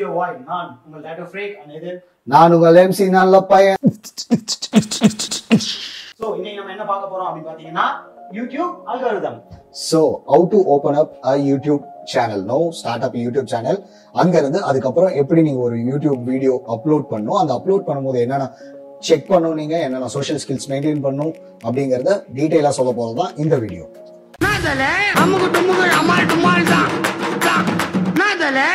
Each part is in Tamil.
வீடியோ வாய் நான் உங்கள் டேட்டோ ஃப்ரேக் அண்ட் இது நான் உங்கள் எம்சி நல்ல பையன் ஸோ இன்னைக்கு நம்ம என்ன பார்க்க போறோம் அப்படின்னு பார்த்தீங்கன்னா YouTube algorithm so how to open up a YouTube channel no start up YouTube channel அங்க இருந்து அதுக்கப்புறம் எப்படி நீங்க ஒரு யூடியூப் வீடியோ அப்லோட் பண்ணணும் அந்த அப்லோட் பண்ணும்போது என்னென்ன செக் பண்ணணும் நீங்க என்னென்ன சோஷியல் ஸ்கில்ஸ் மெயின்டைன் பண்ணணும் அப்படிங்கறத டீட்டெயிலா சொல்ல போறது தான் இந்த வீடியோ நாதலே அமுகு டுமுகு அமால் டுமால் தான் தான். நாதலே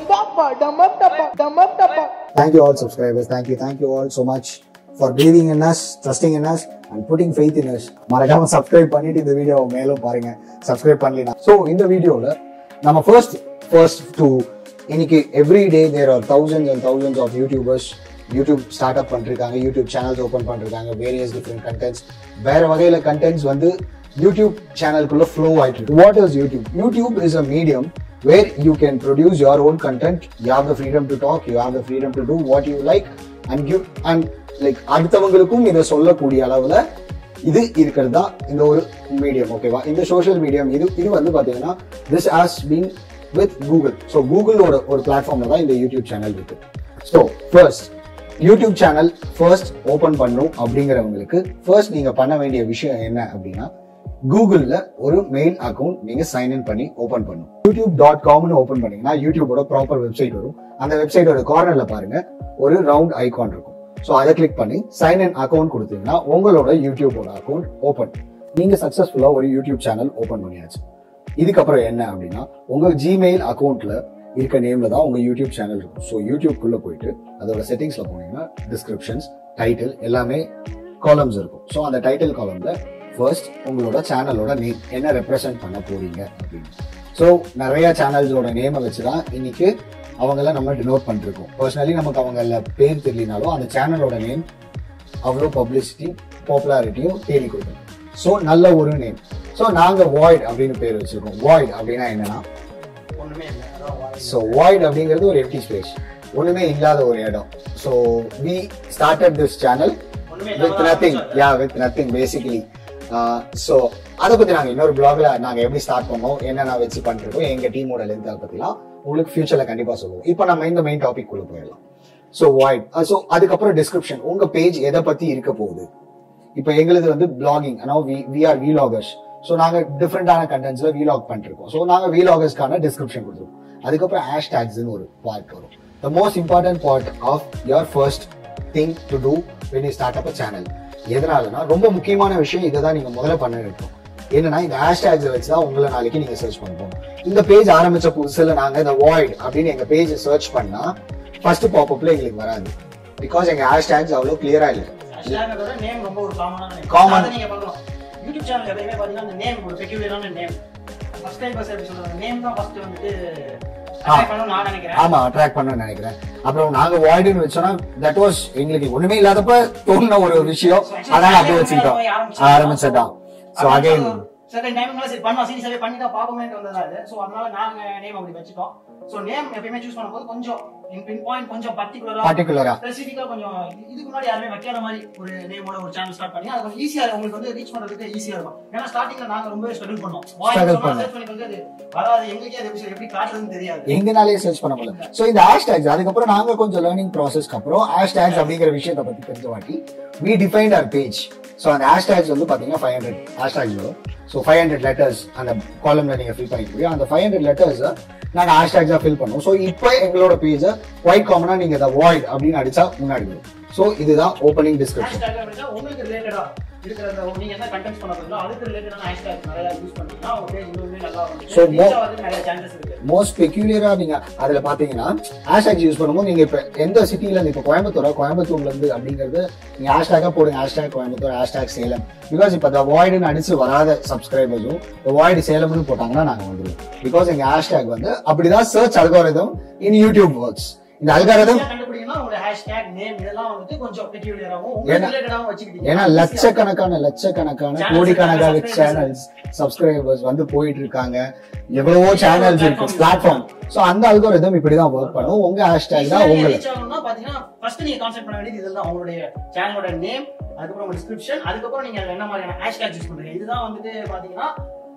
Thank you all subscribers. Thank you, thank you all so much for believing in us, trusting in us and putting faith in us. மறக்காம subscribe பண்ணிட்டு இந்த வீடியோ மேலும் பாருங்க subscribe பண்ணலாம் ஸோ இந்த வீடியோல நம்ம ஃபர்ஸ்ட் ஃபர்ஸ்ட் டு இன்னைக்கு every day there are thousands and thousands of youtubers YouTube start up பண்ணிருக்காங்க யூடியூப் சேனல்ஸ் ஓப்பன் பண்ணிருக்காங்க வேரியஸ் டிஃப்ரெண்ட் கண்டென்ட்ஸ் வேற வகையில கண்டென்ட்ஸ் வந்து யூடியூப் சேனலுக்குள்ள ஃப்ளோ ஆயிட்டு இருக்கு what is YouTube YouTube is a medium where you can produce your own content you have the freedom to talk you have the freedom to do what you like and give and like அடுத்தவங்களுக்கும் இதை சொல்லக்கூடிய அளவுல இது இருக்கிறது தான் இந்த ஒரு மீடியம் ஓகேவா இந்த சோஷியல் மீடியம் இது இது வந்து பாத்தீங்கன்னா this has been with Google so கூகுளோட ஒரு பிளாட்ஃபார்ம்ல தான் இந்த யூடியூப் சேனல் இருக்கு so first YouTube channel first open பண்ணும் அப்படிங்கிறவங்களுக்கு ஃபர்ஸ்ட் நீங்க பண்ண வேண்டிய விஷயம் என்ன அப்படின்னா கூகுள்ல ஒரு மெயில் அக்கௌண்ட் நீங்க சைன் இன் பண்ணி ஓபன் பண்ணும் யூடியூப் டாட் காம்னு ஓபன் பண்ணீங்கன்னா யூடியூபோட ப்ராப்பர் வெப்சைட் வரும் அந்த வெப்சைட்டோட கார்னர்ல பாருங்க ஒரு ரவுண்ட் ஐகான் இருக்கும் ஸோ அதை கிளிக் பண்ணி சைன் இன் அக்கௌண்ட் கொடுத்தீங்கன்னா உங்களோட யூடியூபோட அக்கௌண்ட் ஓபன் நீங்க சக்சஸ்ஃபுல்லா ஒரு யூடியூப் சேனல் ஓபன் பண்ணியாச்சு இதுக்கப்புறம் என்ன அப்படின்னா உங்க ஜிமெயில் அக்கௌண்ட்ல இருக்க நேம்ல தான் உங்க யூடியூப் சேனல் இருக்கும் ஸோ யூடியூப்குள்ள போயிட்டு அதோட செட்டிங்ஸ்ல போனீங்கன்னா டிஸ்கிரிப்ஷன்ஸ் டைட்டில் எல்லாமே காலம்ஸ் இருக்கும் ஸோ அந்த டைட்டில் காலம்ல ஃபர்ஸ்ட் உங்களோட சேனலோட நேம் என்ன ரெப்ரசென்ட் பண்ண போறீங்க அப்படின்னு ஸோ நிறைய சேனல்ஸோட நேமை வச்சு தான் இன்னைக்கு அவங்கள நம்ம டினோட் பண்ணிருக்கோம் பர்சனலி நமக்கு அவங்கள பேர் தெரியலனாலும் அந்த சேனலோட நேம் அவ்வளோ பப்ளிசிட்டி பாப்புலாரிட்டியும் தேடி கொடுக்கும் ஸோ நல்ல ஒரு நேம் ஸோ நாங்க வாய்ட் அப்படின்னு பேர் வச்சிருக்கோம் வாய்ட் அப்படின்னா என்னன்னா ஒண்ணுமே இல்லை அதான் வாய் ஸோ வாய்ட் அப்படிங்கிறது ஒரு எம்டி ஸ்பேஸ் ஒண்ணுமே இல்லாத ஒரு இடம் so we started this channel ஒண்ணுமே வித் இல்லாம நத்திங் ஆரம்பிச்சது. Yeah with nothing basically so அதை பத்தி நாங்க இன்னொரு பிளாக்ல நாங்க எப்படி ஸ்டார்ட் பண்ணோம் என்னென்ன வச்சு பண்ணிருக்கோம் எங்க டீமோட லென்த் அதை பத்திலாம் உங்களுக்கு ஃபியூச்சர்ல கண்டிப்பா சொல்லுவோம் இப்போ நம்ம இந்த மெயின் டாபிக் குள்ள போயிடலாம் ஸோ வாய்ட் ஸோ அதுக்கப்புறம் டிஸ்கிரிப்ஷன் உங்க பேஜ் எதை பத்தி இருக்க போகுது இப்போ எங்களுது வந்து பிளாகிங் ஆனால் we we are vloggers so நாங்கள் டிஃப்ரெண்டான கண்டென்ட்ஸ்ல வீலாக் பண்ணிருக்கோம் ஸோ நாங்கள் வீலாகர்ஸ்க்கான டிஸ்கிரிப்ஷன் கொடுத்துருவோம் அதுக்கப்புறம் ஹேஷ்டேக்ஸ்னு ஒரு பார்ட் வரும் the most important part of your first thing to do when you start up a channel எதனாலனா ரொம்ப முக்கியமான விஷயம் இதை தான் நீங்க முதல்ல பண்ண இருக்கும் என்னன்னா இந்த ஹேஷ்டேக்ஸ் வச்சு தான் உங்களை நாளைக்கு நீங்க சர்ச் பண்ண போகணும் இந்த பேஜ் ஆரம்பிச்ச புதுசுல நாங்க இந்த வாய்ட் அப்படின்னு எங்க பேஜ் சர்ச் பண்ணா ஃபர்ஸ்ட் பாப்அப்ல எங்களுக்கு வராது பிகாஸ் எங்க ஹேஷ்டேக்ஸ் அவ்வளவு கிளியரா இல்லை ஹேஷ்டேகோட நேம் ரொம்ப ஒரு காமனான நேம் Common. அதை நீங்க பண்ணணும் யூடியூப் சேனல் எப்பயுமே பாத்தீங்கன்னா அந்த நேம் ஒரு பெக்யூலியரான நேம் சப்ஸ்கிரைபர்ஸ் எப்படி சொல்றாங்க நேம் தான் ஃபர்ஸ்ட் வந்துட்டு ஆ. attack பண்ணணும்னு நான் நினைக்கிறேன் ஆமா அட்ராக்ட் பண்ணணும்னு நினைக்கிறேன் அப்புறம் நாங்க வாய்டுன்னு வச்சோம்னா தட் வாஸ் எங்களுக்கு ஒண்ணுமே இல்லாதப்ப தோணுன ஒரு விஷயம் அதனால அப்படியே வச்சுக்கிட்டோம் ஆரம்பிச்சதான் சோ அகைன் சர்டன் டைம்ல சரி பண்ணலாம் சீரியஸாவே பண்ணி தான் பாப்போமேன்னு வந்ததா இது சோ அதனால நாங்க நேம் அப்படி வச்சுட்டோம் சோ நேம் எப்பயுமே சூஸ் பண்ணும்போது கொஞ்சம் பின் பாயிண்ட் கொஞ்சம் பர்டிகுலரா பர்டிகுலரா ஸ்பெசிஃபிக்கா கொஞ்சம் இதுக்கு முன்னாடி யாருமே வைக்காத மாதிரி ஒரு நேமோட ஒரு சேனல் ஸ்டார்ட் பண்ணி அது கொஞ்சம் ஈஸியா உங்களுக்கு வந்து ரீச் பண்றதுக்கு ஈஸியா இருக்கும் ஏன்னா ஸ்டார்டிங்ல நாங்க ரொம்பவே ஸ்ட்ரகிள் பண்ணோம் Struggle பண்ணோம். சர்ச் பண்ணி பார்த்து அது வராது எங்களுக்கே அது எப்படி- எப்படி காட்டுறதுன்னு தெரியாது எங்கனாலே சர்ச் பண்ண முடியல சோ இந்த ஹேஷ்டேக்ஸ் அதுக்கப்புறம் நாங்க கொஞ்சம் லேர்னிங் ப்ராசஸ்க்கு அப்புறம் ஹேஷ்டேக்ஸ் அப்படிங்கிற விஷயத்தை பத்தி தெரிஞ்ச வாட்டி we defined our page so அந்த ஹேஷ்டேக்ஸ் வந்து பாத்தீங்கன்னா ஃபைவ் ஹண்ட்ரட் ஹேஷ்டேக்ஸ் வரும் ஸோ ஃபைவ் ஹண்ட்ரட் லெட்டர்ஸ் அந்த காலம்ல நீங்க ஃபில் பண்ணிக்க முடியும் அந்த ஃபைவ் ஹண்ட்ரட் லெட்டர்ஸ் நாங்க ஹேஷ்டேக்ஸா ஃபில் பண்ணுவோம் ஸோ இப்போ எங்களோட பேஜ் ஒயிட் காமனா நீங்க இந்த வாய்ட் அப்படின்னு அடிச்சா முன்னாடி வரும் ஸோ இதுதான் ஓப்பனிங் டிஸ்கிரிப்ஷன் ஹேஷ்டேக் அப்படின்னா உங்களுக்கு ரிலேட்டடா இருக்கிற அந்த நீங்க என்ன கண்டென்ட் பண்ண போறீங்களோ அதுக்கு ரிலேட்டடான ஹேஷ்டேக் நிறைய யூஸ் பண்ணீங்கன்னா உங்க பேஜ் இன்னுமே நல்லா So, வந்து mo- reach ஆகிறதுக்கு நிறைய சான்சஸ் இருக்கு மோஸ்ட் பெக்யூலியரா நீங்க அதுல பாத்தீங்கன்னா ஹேஷ்டேக் யூஸ் பண்ணும்போது நீங்க இப்ப எந்த சிட்டில இருந்து இப்ப கோயம்புத்தூரா கோயம்புத்தூர்ல இருந்து அப்படிங்கிறது நீங்க ஹேஷ்டேக்கா போடுங்க hashtag Coimbatore hashtag Salem because இப்ப த வாய்டுன்னு அடிச்சு வராத சப்ஸ்கிரைபர்ஸும் வாய்டு சேலம்னு போட்டாங்கன்னா நாங்க வந்துருவோம் பிகாஸ் எங்க ஹேஷ்டேக் வந்து அப்படிதான் search algorithm in YouTube works இந்த அல்காரிதம் ஈஸியா கண்டுபிடிக்கணும்னா உங்களோட ஹேஷ்டேக் நேம் இதெல்லாம் வந்துட்டு கொஞ்சம் பெக்யூலியராகவும் ஏன்னா- உங்களுக்கு ரிலேட்டடாகவும் வச்சுக்கிட்டீங்க ஏன்னா லட்சக்கணக்கான லட்சக்கணக்கான Channels கோடிக்கணக்கான இருக்காங்க, சேனல்ஸ் சப்ஸ்கிரைபர்ஸ் வந்து போயிட்டு இருக்காங்க எவ்வளவோ சேனல்ஸ் இருக்கு பிளாட்ஃபார்ம் சோ அந்த அல்காரிதம் இப்படிதான் ஒர்க் பண்ணும் உங்க ஹேஷ்டேக் தான் உங்களுக்கு ரீச் ஆகணும்னா பாத்தீங்கன்னா ஃபர்ஸ்ட் நீங்க கான்செப்ட் பண்ண வேண்டியது இதெல்லாம் உங்களுடைய சேனலோட நேம் அதுக்கப்புறம் உங்க டிஸ்கிரிப்ஷன் அதுக்கப்புறம் நீங்க அதுல என்ன மாதிரியான ஹேஷ்டேக் யூஸ் பண்றீங்க இதுதான் வந்துட்டு பாத்தீங்கன்னா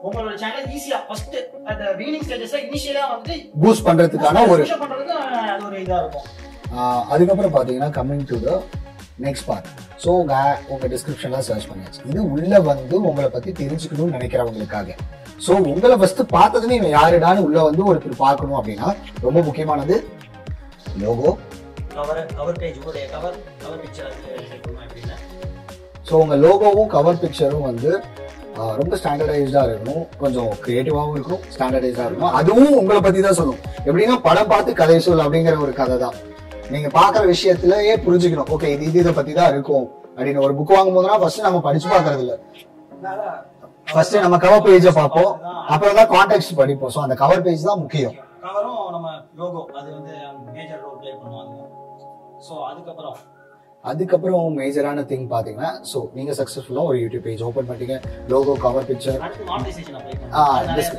உங்களோட சேனல் ஈஸியா ஃபர்ஸ்ட் அந்த பிகினிங் ஸ்டேஜஸ்ல இனிஷியலா வந்து பூஸ்ட் பண்றதுக்கான ஒரு push up பண்றதுக்கு அது ஒரு இதா இருக்கும் ஆஹ் அதுக்கப்புறம் பார்த்தீங்கன்னா coming to the next part so உங்க உங்க டிஸ்கிரிப்ஷன்லாம் சர்ச் பண்ணியாச்சு இது உள்ள வந்து உங்களை பத்தி தெரிஞ்சுக்கணும்னு நினைக்கிறவங்களுக்காக ஸோ உங்களை ஃபர்ஸ்ட் பார்த்ததுமே இவன் யாருடான்னு உள்ள வந்து ஒருத்தர் பார்க்கணும் அப்படின்னா ரொம்ப முக்கியமானது லோகோ கவர் கவர் பேஜ் உங்களுடைய கவர் கவர் பிக்சர் அது செட் பண்ணுவோம் எப்படின்னா ஸோ உங்க லோகோவும் கவர் பிக்சரும் வந்து ஆஹ், ரொம்ப ஸ்டாண்டர்டைஸ்டா இருக்கணும் கொஞ்சம் கிரியேட்டிவாகவும் இருக்கும் ஸ்டாண்டர்டைஸ்டா இருக்கணும் அதுவும் உங்களை பத்தி தான் சொல்லும் எப்படின்னா படம் பார்த்து கதை சொல் அப்படிங்கிற ஒரு கதை தான் நீங்க பாக்குற விஷயத்திலேயே புரிஞ்சுக்கணும் ஓகே இது இது இதை பத்தி தான் இருக்கும் அப்படின்னு ஒரு புக் வாங்கும் போதுனா ஃபர்ஸ்ட் நம்ம படிச்சு பார்க்கறது இல்ல ஃபர்ஸ்ட் நம்ம கவர் பேஜை பார்ப்போம் அப்புறம் தான் கான்டெக்ட் படிப்போம் ஸோ அந்த கவர் பேஜ் தான் முக்கியம் கவரும் நம்ம லோகோ அது வந்து மேஜர் ரோல் ப்ளே பண்ணுவாங்க ஸோ அதுக்கப்புறம் அதுக்கப்புறம் மேஜரான திங் பாத்தீங்கன்னா ஸோ நீங்க சக்சஸ்ஃபுல்லா ஒரு யூடியூப் பேஜ் ஓபன் பண்ணிட்டீங்க லோகோ கவர் பிக்சர் அடுத்து மானிட்டைசேஷன் அப்ளை ஆ, பண்ணுவோம் this-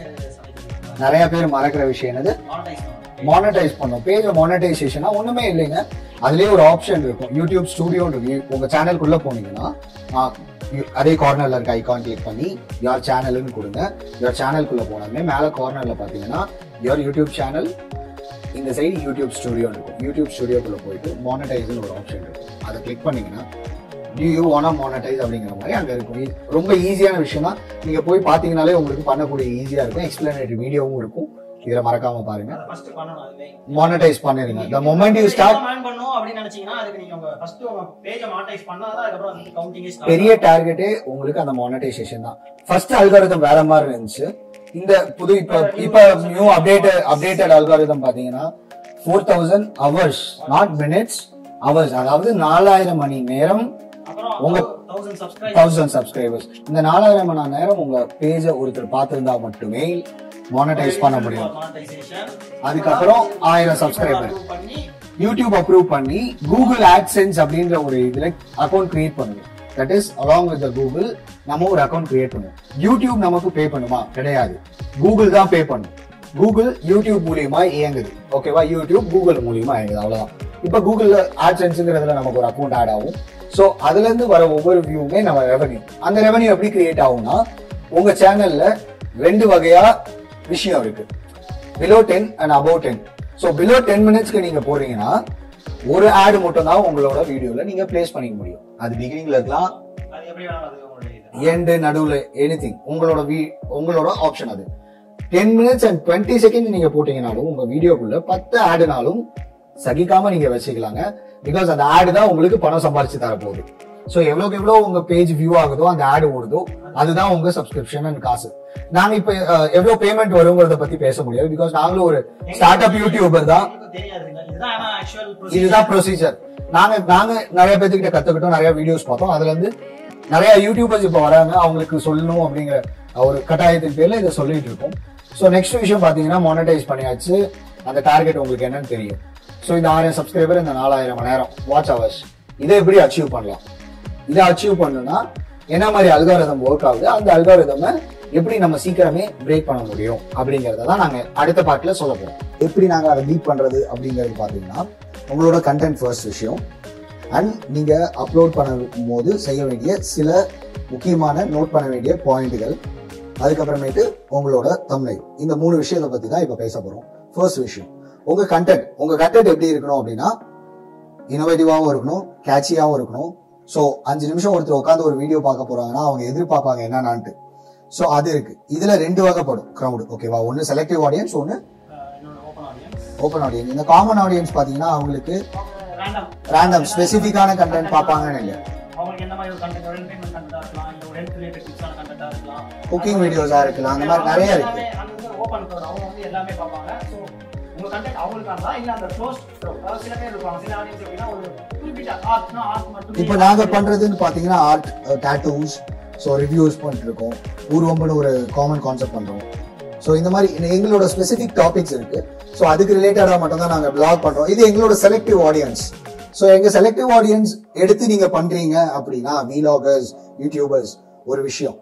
நிறைய பேர் மறக்கிற விஷயம் என்னது மானிட்டைஸ் மானிட்டைஸ் பண்ணும் பேஜ் மானிட்டைசேஷனா ஒண்ணுமே இல்லைங்க அதுலயே ஒரு ஆப்ஷன் இருக்கும் யூடியூப் ஸ்டுடியோ உங்க சேனலுக்குள்ள போனீங்கன்னா ஆ, you- அதே கார்னர்ல இருக்க ஐகான் கிளிக் பண்ணி யார் சேனல்னு கொடுங்க யார் சேனலுக்குள்ள போனோமே மேல கார்னர்ல பாத்தீங்கன்னா யார் யூடியூப் சேனல் இந்த சைடு யூடியூப் ஸ்டுடியோ இருக்கும் யூடியூப் ஸ்டுடியோக்குள்ள போயிட்டு மானிட்டைஸ்னு ஒரு ஆப்ஷன் இருக்கும் அதை கிளிக் பண்ணீங்கன்னா டியூ யூ வானா மானிட்டைஸ் அப்படிங்கிற மாதிரி அங்க இருக்கும் இது ரொம்ப ஈஸியான விஷயம் தான் நீங்க போய் பாத்தீங்கனாலே உங்களுக்கு பண்ணக்கூடிய ஈஸியா இருக்கும் எக்ஸ்பிளனேட்டரி வீடியோவும் இருக்கும் இதுல மறக்காம பாருங்க அதை ஃபர்ஸ்ட் பண்ணணும் அதுவே மானிட்டைஸ் பண்ணிருங்க the moment you start மேன் பண்ணணும் அப்படின்னு நினைச்சீங்கன்னா அதுக்கு நீங்க உங்க ஃபர்ஸ்ட் உங்க பேஜை மானிட்டைஸ் பண்ணாதான் அதுக்கப்புறம் அதுக்கு கவுண்டிங் பெரிய டார்கெட்டே உங்களுக்கு அந்த மானிட்டைசேஷன் தான் ஃபர்ஸ்ட் அல்காரிதம் வேற மாதிரி இருந்துச்சு இந்த புது இப்ப இப்ப நியூ அப்டேட் அப்டேட்டட் அல்காரிதம் பாத்தீங்கன்னா four thousand hours not minutes hours அதாவது நாலாயிரம் மணி நேரம் அப்புறம் உங்க- தௌசண்ட் சப்ஸ்கிரைப் தௌசண்ட் சப்ஸ்கிரைபர்ஸ் இந்த நாலாயிரம் மணி நேரம் உங்க பேஜை ஒருத்தர் பார்த்திருந்தா மட்டுமே மானிட்டைஸ் பண்ண முடியும் மானிட்டைசேஷன் அதுக்கப்புறம் ஆயிரம் சப்ஸ்கிரைபர் பண்ணி யூடியூப் அப்ரூவ் பண்ணி கூகுள் ஆட்சென்ஸ் அப்படின்ற ஒரு இதுல அக்கௌண்ட் கிரியேட் பண்ணுவோம் that is along with Google நம்ம ஒரு அக்கௌண்ட் கிரியேட் பண்ணுவோம் யூடியூப் நமக்கு பே பண்ணுமா கிடையாது கூகுள் தான் பே பண்ணும் கூகுள் யூடியூப் மூலியமா இயங்குது ஓகேவா யூடியூப் கூகுள் மூலியமா இயங்குது அவ்வளவுதான் இப்ப கூகுள்ல ஆட்சென்ஸ்ங்கிறதுல நமக்கு ஒரு அக்கௌண்ட் ஆட் ஆகும் சோ அதுல இருந்து வர ஒவ்வொரு வியூவுமே நம்ம ரெவன்யூ அந்த ரெவன்யூ எப்படி கிரியேட் ஆகும்னா உங்க சேனல்ல ரெண்டு வகையா விஷயம் இருக்கு below ten and above ten so below ten மினிட்ஸ்க்கு நீங்க போறீங்கன்னா ஒரு ஆடு மட்டும் தான் உங்களோட வீடியோல நீங்க பிளேஸ் பண்ணிக்க முடியும் அது பிகினிங்ல இருக்கலாம் அது எப்படி வேணாலும் அது உங்களுடைய இது எண்டு நடுவுல எனி உங்களோட வீ உங்களோட ஆப்ஷன் அது ten minutes and twenty second நீங்க போட்டீங்கனாலும் உங்க வீடியோக்குள்ள பத்து ஆடுனாலும் சகிக்காம நீங்க வச்சுக்கலாங்க பிகாஸ் அந்த ஆடு தான் உங்களுக்கு பணம் சம்பாரிச்சு தர போகுது ஸோ எவ்வளவுக்கு எவ்வளவு உங்க பேஜ் வியூ ஆகுதோ அந்த ஆடு ஓடுதோ அதுதான் உங்க சப்ஸ்கிரிப்ஷன் அண்ட் காசு நாங்க இப்ப அஹ், எவ்வளவு பேமெண்ட் வருங்கிறத பத்தி பேச முடியாது பிகாஸ் நாங்களும் ஒரு ஸ்டார்ட் அப் யூடியூபர் தான் உங்களுக்கு தெரியாதுங்க இதுதான் ஆனா ஆக்சுவல் இதுதான் ப்ரொசீஜர் நாங்க நாங்க நிறைய பேர்த்துக்கிட்ட கத்துக்கிட்டோம் நிறைய வீடியோஸ் பார்த்தோம் அதுல இருந்து நிறைய யூடியூபர்ஸ் இப்ப வராங்க அவங்களுக்கு சொல்லணும் அப்படிங்கிற ஒரு கட்டாயத்தின் பேர்ல இதை சொல்லிட்டு இருக்கோம் ஸோ நெக்ஸ்ட் விஷயம் பாத்தீங்கன்னா மானிட்டைஸ் பண்ணியாச்சு அந்த டார்கெட் உங்களுக்கு என்னன்னு தெரியும் ஸோ இந்த ஆயிரம் சப்ஸ்கிரைபர் இந்த நாலாயிரம் மணி நேரம் வாட்ச் ஹவர்ஸ் இதை எப்படி அச்சீவ் பண்ணலாம் இதை அச்சீவ் பண்ணணும்னா என்ன மாதிரி அல்காரிதம் ஒர்க் ஆகுது அந்த அல்காரிதம் எப்படி நம்ம சீக்கிரமே பிரேக் பண்ண முடியும் அப்படிங்கறத தான் நாங்க அடுத்த பார்ட்ல சொல்ல போறோம் எப்படி நாங்க அதை பீட் பண்றது அப்படிங்கிறது பாத்தீங்கன்னா உங்களோட கண்டென்ட் ஃபர்ஸ்ட் விஷயம் அண்ட் நீங்க அப்லோட் பண்ணும் போது செய்ய வேண்டிய சில முக்கியமான நோட் பண்ண வேண்டிய பாயிண்ட்டுகள் அதுக்கப்புறமேட்டு உங்களோட தம்னை இந்த மூணு விஷயத்தை பத்தி தான் இப்ப பேச போறோம் ஃபர்ஸ்ட் விஷயம் உங்க கண்டென்ட் உங்க கண்டென்ட் எப்படி இருக்கணும் அப்படின்னா இனோவேட்டிவாகவும் இருக்கணும் கேட்சியாகவும் இருக்கணும் ஸோ அஞ்சு நிமிஷம் ஒருத்தர் உட்காந்து ஒரு வீடியோ பார்க்க போறாங்கன்னா அவங்க எதிர்பார்ப்பாங்க என்னன்னான்ட்டு ஸோ அது இருக்கு இதுல ரெண்டு வகைப்படும் க்ரௌடு ஓகேவா ஒன்னு செலக்டிவ் ஆடியன்ஸ் ஒன்னு இன்னொன்று ஓப்பன் ஆடியன்ஸ் ஓப்பன் ஆடியன்ஸ் இந்த காமன் ஆடியன்ஸ் பாத்தீங்கன்னா அவங்களுக்கு ரேண்டம் ரேண்டம் ஸ்பெசிஃபிக்கான கண்டென்ட் பார்ப்பாங்கன்னு இல்லை அவங்களுக்கு என்ன மாதிரி ஒரு கண்டென்ட் ஒரு என்டர்டைன்மெண்ட் கண்டென்ட்டா இருக்கலாம் இல்ல ஒரு ஹெல்த் ரிலேட்டட் டிப்ஸான கண்டென்ட்டா இருக்கலாம் குக்கிங் வீடியோஸா இருக்கலாம் அந்த மாதிரி நிறைய இருக்கு எல்லாமே அங்க வந்து ஓபன் க்ரௌட் அவங்க வந்து எல்லாமே பார்ப்பாங்க ஸோ உங்க கண்டென்ட் அவங்களுக்கானதா இல்ல அந்த க்ளோஸ் அதாவது சில பேர் இருப்பாங்க சில ஆடியன்ஸ் எப்படின்னா ஒரு குறிப்பிட்ட ஆர்ட்னா ஆர்ட் மட்டும் இப்போ நாங்க பண்றதுன்னு பாத்தீங்கன்னா ஆர்ட் டேட்டூஸ் ஸோ ரிவ்யூஸ் பண்ணிட்டு இருக்கோம் ஊர்வம்புன்னு ஒரு காமன் கான்செப்ட் பண்றோம் ஸோ இந்த மாதிரி இந்த எங்களோட ஸ்பெசிபிக் டாபிக்ஸ் இருக்கு ஸோ அதுக்கு ரிலேட்டடா மட்டும் தான் நாங்க பிளாக் பண்றோம் இது எங்களோட செலக்டிவ் ஆடியன்ஸ் ஸோ எங்க செலக்டிவ் ஆடியன்ஸ் எடுத்து நீங்க பண்றீங்க அப்படின்னா வீலாகர்ஸ் யூடியூபர்ஸ் ஒரு விஷயம்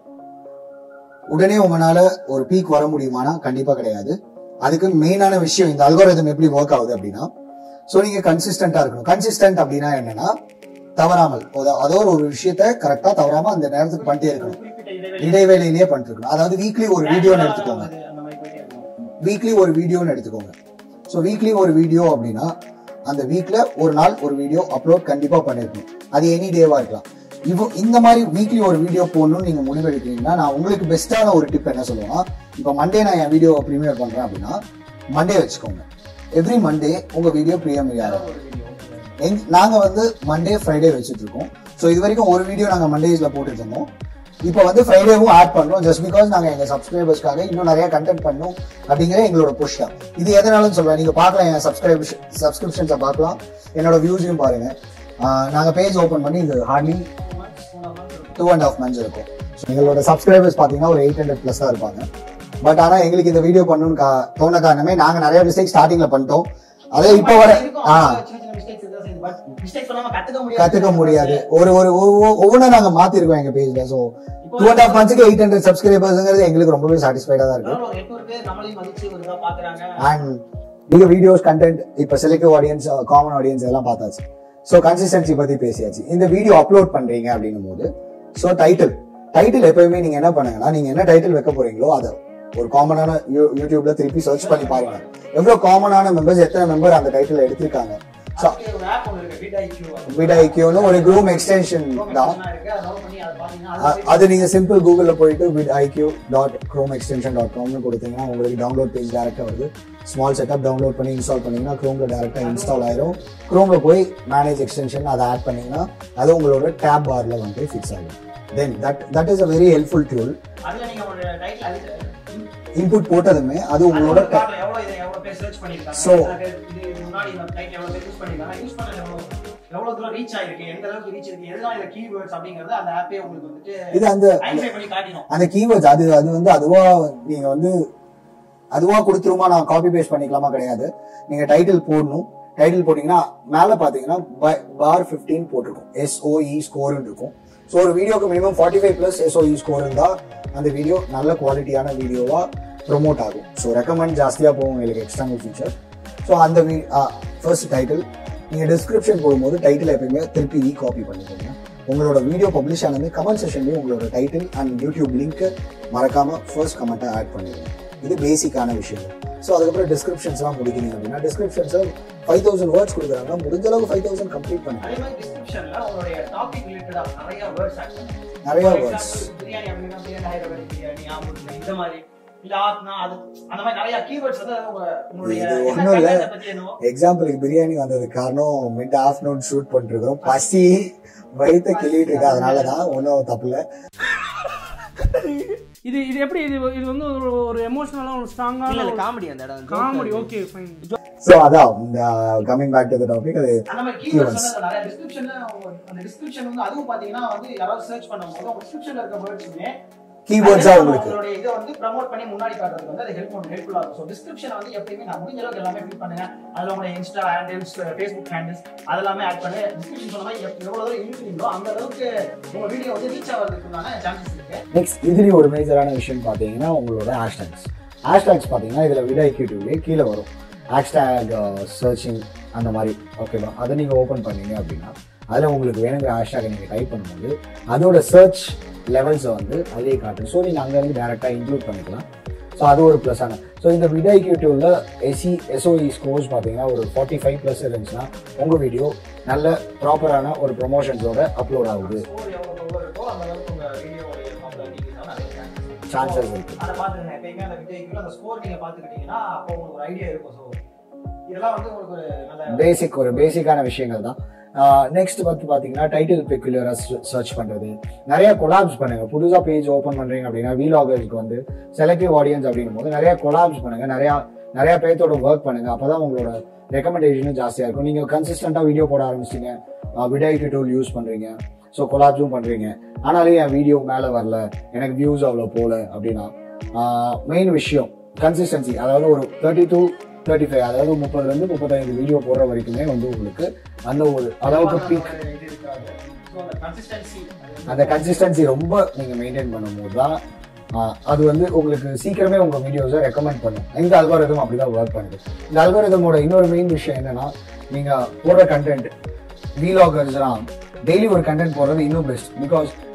உடனே உங்களால ஒரு பீக் வர முடியுமானா கண்டிப்பா கிடையாது அதுக்கு மெயினான விஷயம் இந்த அல்கோரிதம் எப்படி ஒர்க் ஆகுது அப்படின்னா ஸோ நீங்க கன்சிஸ்டன்டா இருக்கணும் கன்சிஸ்டன்ட் அப்படின்னா என்னன்னா தவறாமல் அத- அதோ ஒரு விஷயத்த கரெக்டா தவறாம அந்த நேரத்துக்கு பண்ணிட்டே இருக்கணும் குறிப்பிட்ட இடைவெளி இடைவேளையிலேயே பண்ணிட்டு இருக்கணும் அதாவது வீக்லி ஒரு வீடியோன்னு எடுத்துக்கோங்க அது அந்த மாதிரி போயிட்டே இருக்கும் வீக்லி ஒரு வீடியோன்னு எடுத்துக்கோங்க ஸோ வீக்லி ஒரு வீடியோ அப்படின்னா அந்த வீக்ல ஒரு நாள் ஒரு வீடியோ அப்லோட் கண்டிப்பா பண்ணிருக்கணும் அது எனி டேவா இருக்கலாம் இப்போ இந்த மாதிரி வீக்லி ஒரு வீடியோ போடணும்னு நீங்க முடிவெடுக்கிறீங்கன்னா நான் உங்களுக்கு பெஸ்ட்டான ஒரு டிப் என்ன சொல்லுவேன்னா இப்போ மண்டே நான் என் வீடியோ ப்ரீமியர் பண்றேன் அப்படின்னா மண்டே வச்சுக்கோங்க எவ்ரி மண்டே உங்க வீடியோ ப்ரீமியர் ஆகும் ஒரு வீடியோ எங் நாங்க வந்து மண்டே ஃப்ரைடே வச்சுட்டு இருக்கோம் ஸோ இது வரைக்கும் ஒரு வீடியோ நாங்க மண்டேஸ்ல போட்டுட்டு இருந்தோம் இப்போ வந்து ஃப்ரைடேவும் ஆட் பண்றோம் ஜஸ்ட் பிகாஸ் நாங்க எங்க சப்ஸ்கிரைபர்ஸ்க்காக இன்னும் நிறைய கண்டென்ட் பண்ணணும் அப்படிங்கிற எங்களோட புஷ் தான் இது எதனாலும் சொல்றேன் நீங்க பார்க்கலாம் என் சப்ஸ்கிரைப் சப்ஸ்கிரிப்ஷன்ஸை பார்க்கலாம் என்னோட வியூஸையும் பாருங்க ஆஹ் நாங்க பேஜ் ஓபன் பண்ணி இது hardly two and half months இருக்கும் So எங்களோட சப்ஸ்கிரைபர்ஸ் பார்த்தீங்கன்னா ஒரு எயிட் ஹண்ட்ரட் ப்ளஸ் தான் இருப்பாங்க பட் ஆனா எங்களுக்கு இந்த வீடியோ பண்ணணும்னு கா- தோண காரணமே நாங்க நிறைய மிஸ்டேக் ஸ்டார்டிங்ல பண்ணிட்டோம் அதே இப்போ வர ஆ சின்ன சின்ன மிஸ்டேக்ஸ் இருந்தா சரி பட் மிஸ்டேக்ஸ் பண்ணாம கத்துக்க முடியாது கத்துக்க முடியாது ஒரு ஒரு ஒவ்வொ- ஒவ்வொன்றா நாங்க மாத்திருக்கோம் எங்க பேஜ்ல சோ டூ அண்ட் ஆஃப் மந்த்ஸ்க்கு எயிட் ஹண்ட்ரட் சப்ஸ்கிரைபர்ஸ்ங்கிறது எங்களுக்கு ரொம்பவே சாட்டிஸ்ஃபைடா தான் இருக்கு அதாவது ஒரு எட்நூறு பேர் நம்மளையும் மதிச்சு ஒரு இதா பாக்குறாங்க அண்ட் நீங்க வீடியோஸ் கண்டென்ட் இப்ப செலக்டிவ் ஆடியன்ஸ் காமன் ஆடியன்ஸ் இதெல்லாம் பார்த்தாச்சு ஸோ கன்சிஸ்டன்சி பத்தி பேசியாச்சு இந்த வீடியோ அப்லோட் பண்றீங்க அப்படின்னும் போது ஸோ டைட்டில் டைட்டில் எப்பயுமே நீங்க என்ன பண்ணுங்கன்னா நீங்க என்ன டைட்டில் வைக்க போறீங்களோ அதை ஒரு காமனான யூடியூப்ல திருப்பி சர்ச் பண்ணி பாருங்க எவ்வளவு காமனான மெம்பர்ஸ் எத்தனை மெம்பர் அந்த டைட்டில் எடுத்திருக்காங்க ஸோ அதுக்கு ஒரு ஆப் ஒன்று இருக்கு விட் ஐக்யூ விடாய்க்கியோன்னு ஒரு குரூம் எக்ஸ்டென்ஷன் தான் இருக்கு அதை நோட் பண்ணி அதை பாத்தீங்கன்னா அ- அது அது நீங்க சிம்பிள் கூகுள்ல போயிட்டு with IQ dot chrome extension dot காம்னு கொடுத்தீங்கன்னா உங்களுக்கு டவுன்லோட் பேஜ் டேரக்டா வருது ஸ்மால் செட்டப் டவுன்லோட் பண்ணி இன்ஸ்டால் பண்ணீங்கன்னா க்ரோம்ல டேரக்டா இன்ஸ்டால் ஆயிரும் க்ரோம்ல போய் மேனேஜ் எக்ஸ்டென்ஷன் அதை ஆட் பண்ணீங்கன்னா அது உங்களோட டேப் பார்ல வந்து ஃபிக்ஸ் ஆகும் then that that is a very helpful tool அதுல நீங்க ஒரு டைட்டில் அது இன்புட் போட்டதுமே அது உங்களோட அது காட்டல எவ்வளவு இதை எவ்வளவு பேர் சர்ச் பண்ணிருக்காங்க So- எத்தனை பேர் இது முன்னாடி இந்த டைட்டில் எவ்வளவு பேர் யூஸ் பண்ணிருக்காங்க யூஸ் பண்ணது எவ்வளவு எவ்வளவு தூரம் ரீச் ஆயிருக்கு எந்த அளவுக்கு ரீச் இருக்கு எதெல்லாம் இந்த கீவேர்ட்ஸ் அப்படிங்கறது அந்த ஆப்பே உங்களுக்கு வந்துட்டு இது அந்த ஐடென்டிஃபை பண்ணி காட்டிடும் அந்த கீவேர்ட்ஸ் அது அது வந்து அதுவா நீங்க வந்து அதுவா கொடுத்துருமா நான் காப்பி பேஸ்ட் பண்ணிக்கலாமா கிடையாது நீங்க டைட்டில் போடணும் டைட்டில் போட்டீங்கன்னா மேல பாத்தீங்கன்னா பார் 15 போட்டிருக்கும் எஸ்ஓஇ ஸ்கோர் இருக்கும் ஸோ ஒரு வீடியோக்கு minimum forty five plus SEO score இருந்தா அந்த வீடியோ நல்ல குவாலிட்டியான வீடியோவா ப்ரொமோட் ஆகும் ஸோ ரெக்கமெண்ட் ஜாஸ்தியா போகும் உங்களுக்கு எக்ஸ்டர்னல் ஃபீச்சர் ஸோ அந்த ஃபர்ஸ்ட் டைட்டில் நீங்க டிஸ்கிரிப்ஷன் போடும்போது டைட்டில் எப்பயுமே திருப்பி ரீ காப்பி பண்ணிக்கோங்க உங்களோட வீடியோ பப்ளிஷ் ஆனது கமெண்ட் செஷன்லயும் உங்களோட டைட்டில் அண்ட் யூடியூப் லிங்க் மறக்காம ஃபர்ஸ்ட் கமெண்ட்டை ஆட் பண்ணிடுங்க இது பேசிக்கான விஷயம் ஸோ அதுக்கப்புறம் டிஸ்கிரிப்ஷன்ஸ்லாம் முடிக்கிறீங்க அப்படின்னா டிஸ்கிரிப்ஷன்ஸ் ஃபைவ் தௌசண்ட் வேர்ட்ஸ் கொடுக்குறாங்க முடிஞ்ச அளவுக்கு ஃபைவ் தௌசண்ட் கம்ப்ளீட் பண்ணுங்க அதே மாதிரி டிஸ்கிரிப்ஷன்ல உங்களுடைய டாபிக் ரிலேட்டடா நிறைய வேர்ட்ஸ் ஆட் பண்ணுங்க நிறைய For words. example, பிரியாணி அப்படின்னா பிரியாணி ஹைதராபாத் பிரியாணி ஆம்பூர் இந்த மாதிரி இல்ல ஆத்னா அது அந்த மாதிரி நிறைய கீவேர்ட்ஸ் வந்து உங்க உங்களுடைய இது என்ன ஒண்ணும் இல்ல. content பத்தி என்னவோ எக்ஸாம்பிளுக்கு பிரியாணி வந்தது காரணம் மிட் ஆஃப்டர்நூன் ஷூட் பண்ணிட்டு இருக்கோம் பசி வயிற்ற கிள்ளிட்டு இருக்கு அதனாலதான் ஒன்றும் தப்பு இல்லை இது இது எப்படி இது இது வந்து ஒரு ஒரு எமோஷனலா ஒரு இல்ல ஸ்ட்ராங்கான இல்ல காமெடி அந்த இடம் காமெடி ஓகே ஃபைன் ஸோ அதான் இந்த coming back to the topic அது அந்த மாதிரி கீவேர்ட்ஸ் வந்து நிறைய டிஸ்கிரிப்ஷன்ல அந்த டிஸ்கிரிப்ஷன் வந்து அதுவும் பாத்தீங்கன்னா வந்து யாராவது சர்ச் பண்ணும்போது உங்க டிஸ்கிரிப்ஷன்ல இருக்க வேர்ட்ஸுமே கீபோர்ட்ஸா உங்களுக்கு உங்களுடைய இதை வந்து ப்ரமோட் பண்ணி முன்னாடி காட்டுறதுக்கு வந்து அது ஹெல்ப் ஹெல்ப்ஃபுல்லா இருக்கும் ஸோ டிஸ்கிரிப்ஷன் வந்து எப்பயுமே நான் முடிஞ்ச அளவுக்கு எல்லாமே ஃபில் பண்ணுங்க அதுல உங்களுடைய இன்ஸ்டா ஹேண்டில்ஸ் ஃபேஸ்புக் ஹேண்டில்ஸ் அதெல்லாமே ஆட் பண்ணி டிஸ்கிரிப்ஷன் சொன்ன மாதிரி எவ்வளவு தூரம் இழுக்கிறீங்களோ அந்த அளவுக்கு உங்க வீடியோ வந்து ரீச் ஆகிறதுக்குண்டான சான்சஸ் இருக்கு நெக்ஸ்ட் இதுலயும் ஒரு மேஜரான விஷயம் பாத்தீங்கன்னா உங்களோட ஹேஷ்டாக்ஸ் ஹேஷ்டாக்ஸ் பாத்தீங்கன்னா இதுல விட எக்யூட்டிவ்லேயே கீழே வரும் ஹேஷ்டாக் சர்ச்சிங் அந்த மாதிரி ஓகேவா அதை நீங்க ஓபன் பண்ணீங்க அப்படின்னா அதுல உங்களுக்கு வேணுங்கிற ஹேஷ்டாக் நீங்க டைப் பண்ணும்போது அதோட சர்ச் லெவல்ஸை வந்து அதே காட்டும் ஸோ நீங்க அங்க இருந்து டேரக்டா இன்க்ளூட் பண்ணிக்கலாம் ஸோ அது ஒரு ப்ளஸ் ஆன ஸோ இந்த விடை கியூடியூவில் எஸ்சி எஸ்ஓஇ ஸ்கோர்ஸ் பார்த்தீங்கன்னா ஒரு ஃபார்ட்டி ஃபைவ் ப்ளஸ் இருந்துச்சுன்னா உங்கள் வீடியோ நல்ல ப்ராப்பரான ஒரு ப்ரொமோஷன்ஸோட அப்லோட் ஆகுது ஸ்கோர் எவ்வளவு பவர் இருக்கோ அந்த அளவுக்கு உங்க வீடியோடைய பாப்புலாரிட்டி நிறைய chances இருக்கு. சான்சஸ் இருக்கு அதை பார்த்துக்கங்க எப்பயுமே அந்த விஜய்க்கு அந்த ஸ்கோர் நீங்க பார்த்துக்கிட்டீங்கன்னா அப்போ உங்களுக்கு ஒரு ஐடியா இருக்கும் ஸோ இதெல்லாம் வந்து உங்களுக்கு ஒரு நல்ல பேசிக் ஒரு பேசிக்கான விஷயங்கள் தான் நெக்ஸ்ட் வந்து பாத்தீங்கன்னா டைட்டில் பெக்குலரா சர்ச் பண்றது நிறைய கொலாப்ஸ் பண்ணுங்க புதுசா பேஜ் ஓபன் பண்றீங்க அப்படின்னா வீலாகர்ஸ்க்கு வந்து செலக்டிவ் ஆடியன்ஸ் அப்படின்னும் போது நிறைய கொலாப்ஸ் பண்ணுங்க நிறைய நிறைய பேர்த்தோட ஒர்க் பண்ணுங்க அப்பதான் உங்களோட ரெக்கமெண்டேஷனும் ஜாஸ்தியா இருக்கும் நீங்க கன்சிஸ்டண்டா வீடியோ போட ஆரம்பிச்சிட்டீங்க விடைக்கு டூல் யூஸ் பண்றீங்க ஸோ கொலாப்ஸும் பண்றீங்க ஆனாலும் என் வீடியோ மேல வரல எனக்கு வியூஸ் அவ்வளோ போல அப்படின்னா மெயின் விஷயம் கன்சிஸ்டன்சி அதாவது ஒரு தேர்ட்டி டூ தேர்ட்டி ஃபைவ் அதாவது முப்பதுல இருந்து முப்பத்தைந்து வீடியோ போடுற வரைக்குமே வந்து உங்களுக்கு அந்த ஒரு அளவுக்கு பீக் இது இருக்காது ஸோ அந்த கன்சிஸ்டன்சி அந்த கன்சிஸ்டன்சி ரொம்ப நீங்க மெயின்டைன் பண்ணும்போது தான் ஆஹ், அது வந்து உங்களுக்கு சீக்கிரமே உங்க வீடியோஸை ரெக்கமெண்ட் பண்ணும் இந்த அல்காரிதம் அப்படிதான் ஒர்க் பண்ணுது இந்த அல்காரிதமோட இன்னொரு மெயின் விஷயம் என்னன்னா நீங்க போடுற கண்டென்ட் வீலாகர்ஸ்லாம் டெய்லி ஒரு கண்டென்ட் போடுறது இன்னும் பெஸ்ட் பிகாஸ்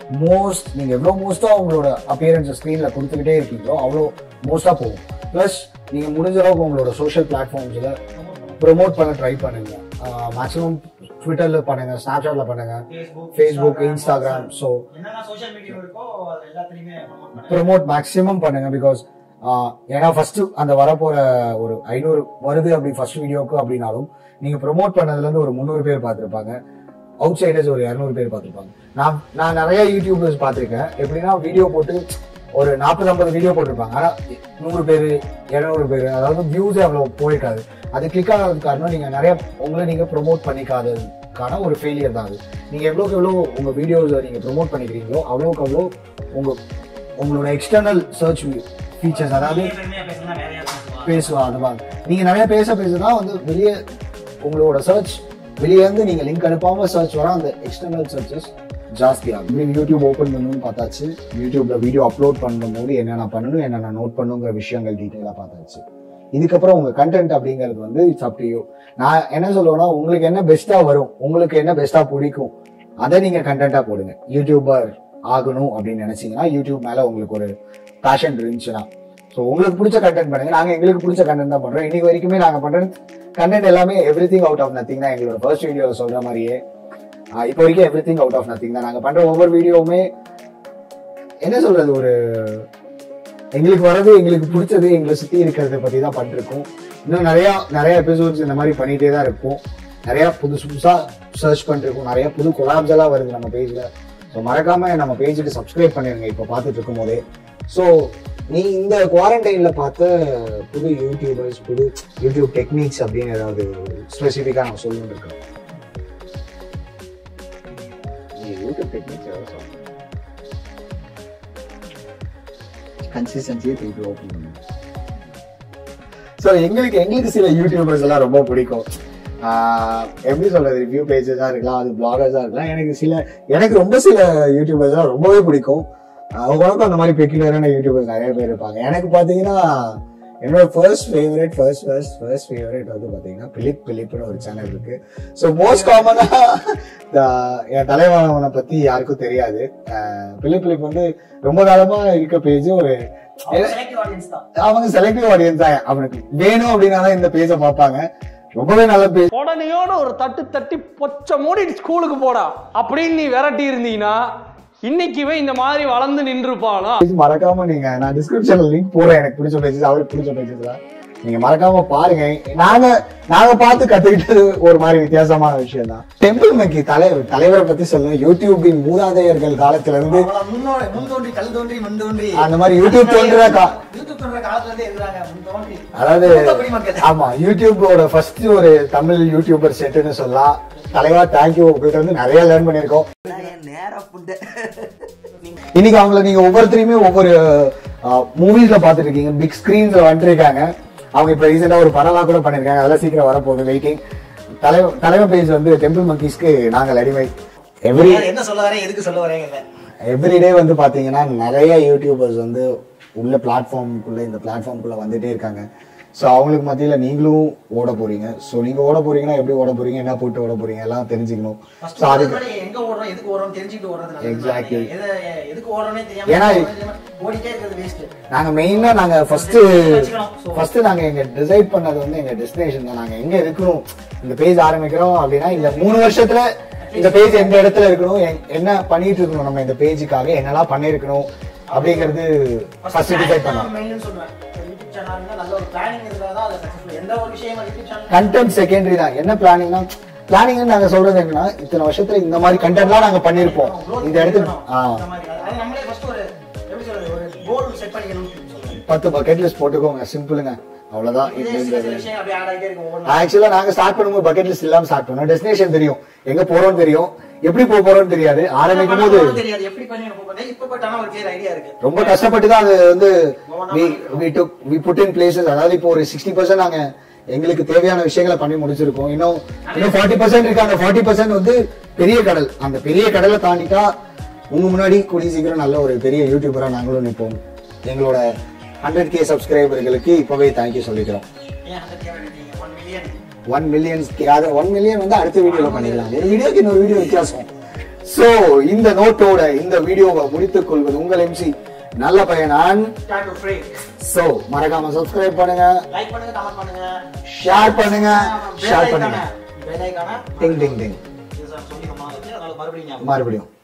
மோஸ்ட் நீங்க எவ்வளவு மோஸ்டா உங்களோட அப்பியரன்ஸ் ஸ்க்ரீன்ல கொடுத்துக்கிட்டே இருக்கீங்களோ அவ்வளோ மோஸ்டா போகும் ப்ளஸ் நீங்க முடிஞ்ச அளவுக்கு உங்களோட சோஷியல் பிளாட்ஃபார்ம்ஸ்ல ப்ரோமோட் பண்ண ட்ரை பண்ணுங்க மேக்ஸிமம் ட்விட்டர்ல பண்ணுங்க ஸ்னாப்சாட்ல பண்ணுங்க ஃபேஸ்புக் இன்ஸ்டாகிராம் ஸோ என்னென்ன சோஷியல் மீடியா இருக்கோ அது எல்லாத்துலயுமே promote பண்ணுங்க. ப்ரோமோட் மேக்ஸிமம் பண்ணுங்க பிகாஸ் ஏன்னா ஃபர்ஸ்ட் அந்த வரப்போற ஒரு ஐநூறு வருது அப்படி ஃபர்ஸ்ட் வீடியோக்கு அப்படின்னாலும் நீங்க ப்ரோமோட் பண்ணதுல இருந்து ஒரு முந்நூறு பேர் பார்த்திருப்பாங்க அவுட் சைடர்ஸ் ஒரு இரநூறு பேர் பார்த்திருப்பாங்க நான் நான் நிறைய யூடியூபர்ஸ் பார்த்திருக்கேன் எப்படின்னா வீடியோ போட்டு ஒரு நாற்பது ஐம்பது வீடியோ போட்டிருப்பாங்க ஆனா நூறு பேர் இருநூறு பேர் அதாவது வியூஸ் அவ்வளவு போயிருக்காது அது கிளிக் ஆனதுக்கு காரணம் நீங்க நிறைய உங்களை நீங்க ப்ரோமோட் பண்ணிக்காததுக்கான ஒரு ஃபெயிலியர் தான் அது நீங்க எவ்வளோக்கு எவ்வளோ உங்க வீடியோஸை நீங்க ப்ரோமோட் பண்ணிக்கிறீங்களோ அவ்வளோக்கு அவ்வளோ உங்க உங்களோட எக்ஸ்டர்னல் சர்ச் ஃபீச்சர்ஸ் அதாவது நீங்க பெருமையா பேசுனா நிறைய பேசுவாங்க. பேசுவா அந்த மாதிரி நீங்க நிறைய பேச பேசதான் வந்து வெளியே உங்களோட சர்ச் வெளியே இருந்து நீங்க லிங்க் அனுப்பாம சர்ச் வர அந்த எக்ஸ்டர்னல் சர்ச்சஸ் ஜாஸ்தி ஆகும் இப்படி யூடியூப் ஓப்பன் பண்ணணும்னு பார்த்தாச்சு யூடியூப்ல வீடியோ அப்லோட் பண்ணும்போது என்னென்ன பண்ணணும் என்னென்ன நோட் பண்ணுங்கிற விஷயங்கள் டீட்டெயிலாக பார்த்தாச்சு இதுக்கப்புறம் உங்க கண்டென்ட் அப்படிங்கிறது வந்து இட்ஸ் அப் டு யூ நான் என்ன சொல்லுவேன்னா உங்களுக்கு என்ன பெஸ்டா வரும் உங்களுக்கு என்ன பெஸ்டா பிடிக்கும் அதை நீங்க கண்டென்ட்டா போடுங்க யூடியூபர் ஆகணும் அப்படின்னு நினைச்சீங்கன்னா யூடியூப் மேல உங்களுக்கு ஒரு பேஷன் இருந்துச்சுன்னா ஸோ உங்களுக்கு பிடிச்ச கண்டென்ட் பண்ணுங்க நாங்க எங்களுக்கு பிடிச்ச கண்டென்ட் தான் பண்றோம் இன்னைக்கு வரைக்குமே நாங்க பண்ற கண்டென்ட் எல்லாமே everything out of nothing தான் எங்களோட ஃபர்ஸ்ட் வீடியோ சொல்ற மாதிரியே ஆஹ் இப்போ வரைக்கும் everything out of nothing தான் நாங்க பண்ற ஒவ்வொரு வீடியோவுமே என்ன சொல்றது ஒரு எங்களுக்கு வர்றது எங்களுக்கு பிடிச்சது எங்களை சுத்தி இருக்கிறத பத்தி தான் பண்ணிருக்கோம் இன்னும் நிறைய நிறைய எபிசோட்ஸ் இந்த மாதிரி பண்ணிட்டே தான் இருப்போம் நிறைய புதுசு புதுசா சர்ச் பண்ணிருக்கோம் நிறைய புது கொலாப்ஸ் எல்லாம் வருது நம்ம பேஜ்ல ஸோ மறக்காம நம்ம பேஜுக்கு சப்ஸ்கிரைப் பண்ணிருங்க இப்போ பார்த்துட்டு இருக்கும் போதே ஸோ நீ இந்த குவாரண்டைன்ல பார்த்த புது யூடியூபர்ஸ் புது யூடியூப் டெக்னிக்ஸ் அப்படின்னு ஏதாவது ஸ்பெசிஃபிக்கா நான் சொல்லணும்னு இருக்கேன் யூடியூப் டெக்னிக்ஸ் ஏதாவது சொல்லுங்க கன்சிஸ்டன்சியை திருப்பி ஓப்பன் பண்ணுங்க ஸோ எங்களுக்கு எங்களுக்கு சில யூடியூபர்ஸ் எல்லாம் ரொம்ப பிடிக்கும் ஆஹ் எப்படி சொல்றது ரிவ்யூ பேஜஸா இருக்கலாம் அது பிளாகர்ஸா இருக்கலாம் எனக்கு சில எனக்கு ரொம்ப சில யூடியூபர்ஸ் எல்லாம் ரொம்பவே பிடிக்கும் அவங்களுக்கும் அந்த மாதிரி பெக்குலரான யூடியூபர்ஸ் நிறைய பேர் இருப்பாங்க எனக்கு பாத்தீங்கன்னா என்னோட first favourite first first first favourite வந்து பாத்தீங்கன்னா பிலிப் பிலிப்னு ஒரு சேனல் இருக்கு ஸோ மோஸ்ட் காமனா என் தலைவனை பத்தி யாருக்கும் தெரியாது ஆஹ் பிலிப் பிலிப் வந்து ரொம்ப காலமா இருக்க பேஜ் ஒரு அவங்க selective audience தான். அவங்க செலக்டிவ் ஆடியன்ஸ் தான் அவனுக்கு வேணும் அப்படின்னா தான் இந்த பேஜை பார்ப்பாங்க ரொம்பவே நல்ல பேஜ் உடனேயோட ஒரு தட்டு தட்டி பொச்ச மூடி ஸ்கூலுக்கு போடா அப்படின்னு நீ விரட்டி இருந்தீங்கன்னா இன்னைக்குவே இந்த மாதிரி வளர்ந்து நின்றுப்பானா மறக்காம நீங்க நான் டிஸ்கிரிப்ஷன்ல லிங்க் போடுறேன் எனக்கு பிடிச்ச பேஜஸ் அவருக்கு பிடிச்ச பேஜஸ் தான் நீங்க மறக்காம பாருங்க நாங்க நாங்க பார்த்து கத்துக்கிட்டது ஒரு மாதிரி வித்தியாசமான விஷயம் தான் டெம்பிள் மக்கி தலைவர் தலைவரை பத்தி சொல்லுங்க யூடியூபின் மூதாதையர்கள் காலத்துல இருந்து அவங்கள முன்னோடி முன் தோன்றி கல் தோன்றி மண் தோன்றி அந்த மாதிரி யூடியூப் தோன்ற கா யூடியூப் தோன்ற காலத்துல இருந்தே இருக்கிறாங்க முன் தோன்றி அதாவது மூத்த குடிமக்கள். ஆமா யூடியூபோட ஃபர்ஸ்ட் ஒரு தமிழ் யூடியூபர் செட்டுன்னு சொல்லலாம் தலைவா தேங்க்யூ உங்ககிட்ட வந்து நிறைய லேர்ன் பண்ணிருக்கோம் இன்னைக்கு அவங்கள நீங்க ஒவ்வொருத்தரையுமே ஒவ்வொரு மூவிஸ்ல பாத்துட்டு இருக்கீங்க பிக் ஸ்கிரீன்ஸ்ல வந்துருக்காங்க அவங்க இப்ப ரீசெண்டா ஒரு படம்லாம் கூட பண்ணிருக்காங்க அதெல்லாம் சீக்கிரம் வரப்போகுது வெயிட்டிங் தலைவர் தலைவர் பேஜ் வந்து டெம்பிள் மங்கீஸ்க்கு நாங்கள் அடிமை எவ்ரி என்ன சொல்ல வரேன் எதுக்கு சொல்ல வரேங்க எவ்ரிடே வந்து பாத்தீங்கன்னா நிறைய யூடியூபர்ஸ் வந்து உள்ள பிளாட்ஃபார்முக்குள்ள இந்த பிளாட்ஃபார்முக்குள்ள வந்துட்டே இருக்காங்க ஸோ அவங்களுக்கு மத்தியில நீங்களும் ஓட போறீங்க ஸோ நீங்க ஓட போறீங்கன்னா எப்படி ஓட போறீங்க என்ன போட்டு ஓட போறீங்க எல்லாம் தெரிஞ்சுக்கணும் First ஸோ அதுக்கு முன்னாடி எங்க ஓடுறோம் எதுக்கு ஓடுறோம் தெரிஞ்சுக்கிட்டு ஓடுறது நல்லது. Exactly. எதை- எதுக்கு ஓடுறோம்னே தெரியாம ஏன்னா- ஓடிட்டே இருக்கிறது வேஸ்ட் நாங்க மெயினா நாங்க ஃபர்ஸ்ட் வச்சுக்கணும். So- ஃபர்ஸ்ட் நாங்க எங்க டிசைட் பண்ணது வந்து எங்க டெஸ்டினேஷன் தான் நாங்க எங்க இருக்கணும் இந்த பேஜ் ஆரம்பிக்கிறோம் அப்படின்னா இந்த மூணு வருஷத்துல இந்த பேஜ் எந்த இடத்துல இருக்கணும் எ- என்ன பண்ணிட்டு இருக்கணும் நம்ம இந்த பேஜுக்காக என்னெல்லாம் பண்ணிருக்கணும் அப்படிங்கிறது ஃபர்ஸ்ட் டிசைட் பண்ணோம் மெயின் சொல்றேன் யூடியூப் சேனல்னா நல்ல ஒரு பிளானிங் இருந்தா தான் அது சக்சஸ்ஃபுல் எந்த ஒரு விஷயமா யூடியூப் சேனல் கண்டென்ட் செகண்டரி தான் என்ன பிளானிங்னா பிளானிங் நாங்க சொல்றது என்னன்னா இத்தனை வருஷத்துல இந்த மாதிரி கண்டென்ட்லாம் நாங்க பண்ணிருப்போம் இந்த இடத்துக்கு ஆ, அந்த மாதிரி அது நம்மளே ஃபர்ஸ்ட் ஒரு எப்படி சொல்றது ஒரு கோல் செட் பண்ணிக்கணும்னு சொல்றேன் பத்து பக்கெட் லிஸ்ட் போட்டுக்கோங்க சிம்பிளுங்க அவ்வளவுதான் இதே இது சில இந்த- சில விஷயம் அப்படியே ஆட் ஆகிட்டே இருக்கும் ஒவ்வொரு ஆக்சுவலா நாங்க ஸ்டார்ட் பண்ணும்போது பக்கெட் லிஸ்ட் இல்லாம ஸ்டார்ட் பண்ணோம் டெஸ்டினேஷன் தெரியும் எங்க போறோம்னு தெரியும் எப்படி போக போறோம்னு தெரியாது ஆரம்பிக்கும் போது நாளும் தெரியாது எப்படி பண்ணி நம்ம போறோம் இப்ப பட் ஆனா ஒரு கிளியர் ஐடியா இருக்கு ரொம்ப கஷ்டப்பட்டு தான் அது வந்து we took we put in places அதாவது இப்போ ஒரு சிக்ஸ்டி பர்சன்ட் நாங்க எங்களுக்கு தேவையான விஷயங்களை பண்ணி முடிச்சிருக்கோம் இன்னும் இன்னும் ஃபார்ட்டி பர்சன்ட் இருக்கு அந்த ஃபார்ட்டி பர்சன்ட் வந்து பெரிய கடல் அந்த பெரிய கடலை தாண்டிட்டா உங்க முன்னாடி கூடிய சீக்கிரம் நல்ல ஒரு பெரிய யூடியூபரா நாங்களும் நிற்போம் எங்களோட ஹண்ட்ரட் கே சப்ஸ்கிரைபர்களுக்கு இப்பவே தேங்க்யூ சொல்லிக்கிறோம் ஏன் ஹண்ட்ரட் கே வேண்டிய ஒன் மில்லியன் ஒன் மில்லியன்ஸ் அது ஒன் மில்லியன் வந்து அடுத்த வீடியோல பண்ணிக்கலாம் ஒரு வீடியோக்கு இன்னொரு வீடியோ வித்தியாசம் சோ இந்த நோட்டோட இந்த வீடியோவை முடித்துக் கொள்வது உங்கள் எம்சி நல்ல பையன் நான் டாட்டூ ஃப்ரீ சோ மறக்காம சப்ஸ்கிரைப் பண்ணுங்க லைக் பண்ணுங்க கமெண்ட் பண்ணுங்க ஷேர் பண்ணுங்க ஷேர் பண்ணுங்க வேலைக்கான டிங் டிங் டிங் இது சொல்லி ரொம்ப நாள் ஆச்சு, அதனால மறுபடியும் ஞாபகம். மறுபடியும்